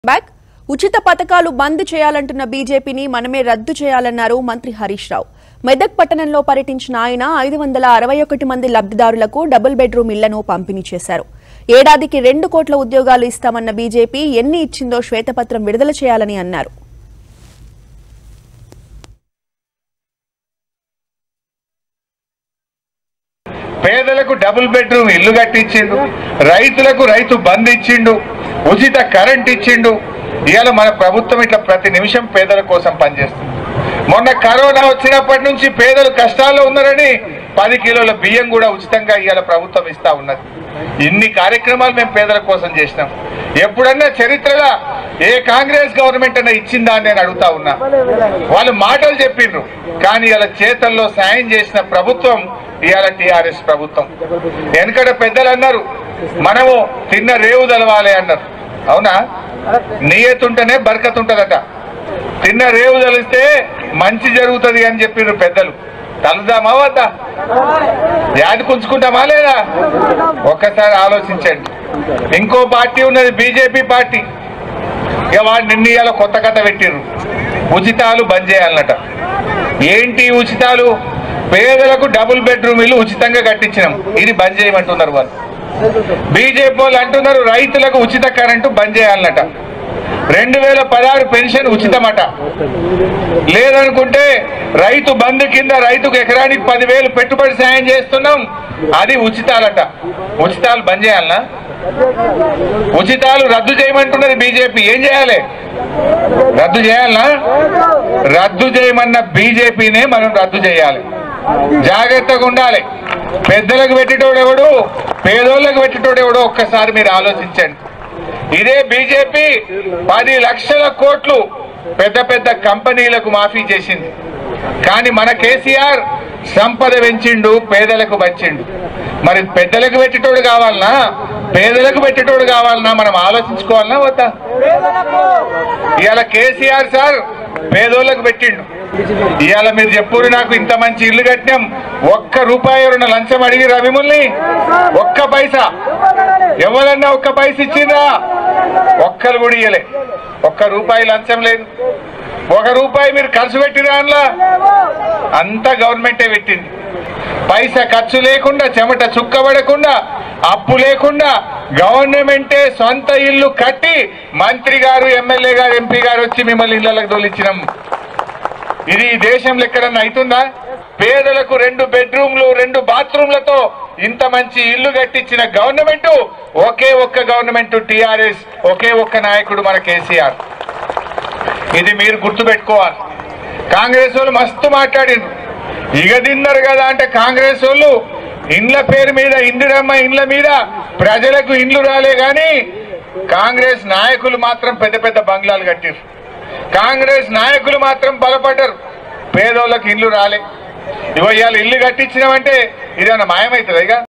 back ఉచిత పథకాలు బంద్ చేయాలంటున్న బీజేపీని మనమే రద్దు చేయాలన్నారు మంత్రి హరీష్ రావు మెదక్ పట్టణంలో పర్యటించిన ఆయన ఐదు వందల అరవై ఒకటి మంది లబ్ధిదారులకు డబుల్ బెడ్రూమ్ ఇళ్లను పంపిణీ చేశారు ఏడాదికి రెండు కోట్ల ఉద్యోగాలు ఇస్తామన్న బీజేపీ ఎన్ని ఇచ్చిందో శ్వేతపత్రం విడుదల చేయాలని అన్నారు పేదలకు డబుల్ బెడ్రూమ్ ఇల్లు కట్టించిండు రైతులకు రైతు బంద్ ఇచ్చిండు ఉచిత కరెంట్ ఇచ్చిండు ఇవాళ మన ప్రభుత్వం ఇట్లా ప్రతి నిమిషం పేదల కోసం పనిచేస్తుంది మొన్న కరోనా వచ్చినప్పటి నుంచి పేదలు కష్టాల్లో ఉన్నారని పది కిలోల బియ్యం కూడా ఉచితంగా ఇవాళ ప్రభుత్వం ఇస్తా ఉన్నది ఇన్ని కార్యక్రమాలు మేము పేదల కోసం చేసినాం ఎప్పుడన్నా చరిత్రలో ఏ కాంగ్రెస్ గవర్నమెంట్ అన్నా ఇచ్చిందా అని నేను అడుగుతా ఉన్నా వాళ్ళు మాటలు చెప్పిండ్రు కానీ ఇలా చేతల్లో సాయం చేసిన ప్రభుత్వం ఇవాళ టిఆర్ఎస్ ప్రభుత్వం వెనకడ పెద్దలు అన్నారు మనము తిన్న రేవు తెలవాలి అన్నారు అవునా నియతుంటేనే బరకత్ ఉంటదట తిన్న రేవు తెలిస్తే మంచి జరుగుతుంది అని చెప్పిండ్రు పెద్దలు తలుదామా వద్దా యాది కుంచుకుంటామా లేదా ఒక్కసారి ఆలోచించండి ఇంకో పార్టీ ఉన్నది బీజేపీ పార్టీ ఇక వాడు నిన్న ఇవాళ కొత్త కథ పెట్టిర్రు ఉచితాలు బంద్ చేయాలన్నట ఏంటి ఈ ఉచితాలు పేదలకు డబుల్ బెడ్రూమ్ ఇల్లు ఉచితంగా కట్టించినాం ఇది బంద్ చేయమంటున్నారు వాళ్ళు బీజేపీ వాళ్ళు అంటున్నారు రైతులకు ఉచిత కరెంటు బంద్ చేయాలన్నట రెండు వేల పదహారు పెన్షన్ ఉచితమట లేదనుకుంటే రైతు బంధు కింద రైతుకు ఎకరానికి పదివేలు పెట్టుబడి సాయం చేస్తున్నాం అది ఉచితాలట ఉచితాలు బంద్ చేయాలనా ఉచితాలు రద్దు చేయమంటున్నది బీజేపీ ఏం చేయాలి రద్దు చేయాలనా రద్దు చేయమన్న బీజేపీనే మనం రద్దు చేయాలి జాగ్రత్తగా ఉండాలి పెద్దలకు పెట్టేటోడెవడు పేదోళ్ళకు పెట్టేటోడెవడో ఒక్కసారి మీరు ఆలోచించండి ఇదే బీజేపీ పది లక్షల కోట్లు పెద్ద పెద్ద కంపెనీలకు మాఫీ చేసింది కానీ మన కేసీఆర్ సంపద పెంచిండు పేదలకు పంచిండు మరి పెద్దలకు పెట్టేటోడు కావాలనా పేదలకు పెట్టేటోడు కావాలనా మనం ఆలోచించుకోవాలనా వద్దా ఇవాళ కేసీఆర్ సార్ పేదోళ్ళకు పెట్టిండు ఇవాళ మీరు చెప్పురు నాకు ఇంత మంచి ఇల్లు కట్టినాం ఒక్క రూపాయి ఎవరన్నా లంచం అడిగి రవిముల్ని ఒక్క పైసా ఎవరన్నా ఒక్క పైస ఇచ్చిండ్రా ఒక్కరు కూడా ఇయ్యలే ఒక్క రూపాయి లంచం లేదు ఒక రూపాయి మీరు ఖర్చు పెట్టిరా అందులో అంతా గవర్నమెంటే పెట్టింది పైసా ఖర్చు లేకుండా చెమట చుక్కబడకుండా అప్పు లేకుండా గవర్నమెంటే సొంత ఇల్లు కట్టి మంత్రి గారు ఎమ్మెల్యే గారు ఎంపీ గారు వచ్చి మిమ్మల్ని ఇళ్లకు తోలిచ్చినాం ఇది ఈ దేశంలో ఎక్కడన్నా అవుతుందా పేదలకు రెండు బెడ్రూమ్లు రెండు బాత్రూమ్లతో ఇంత మంచి ఇల్లు కట్టించిన గవర్నమెంట్ ఒకే ఒక్క గవర్నమెంట్ టిఆర్ఎస్ ఒకే ఒక్క నాయకుడు మన కేసీఆర్ ఇది మీరు గుర్తుపెట్టుకోవాలి కాంగ్రెస్ వాళ్ళు మస్తు మాట్లాడిండ్రు ఇక తిన్నారు కదా అంటే కాంగ్రెస్ వాళ్ళు ఇండ్ల పేరు మీద ఇందిరమ్మ ఇండ్ల మీద ప్రజలకు ఇండ్లు రాలే గాని కాంగ్రెస్ నాయకులు మాత్రం పెద్ద పెద్ద బంగ్లాలు కట్టిరు కాంగ్రెస్ నాయకులు మాత్రం బలపడ్డరు పేదోళ్ళకి ఇల్లు రాలే ఇగో ఇవాళ ఇల్లు కట్టించినామంటే ఇదేమన్నా మాయమవుతుంది ఇక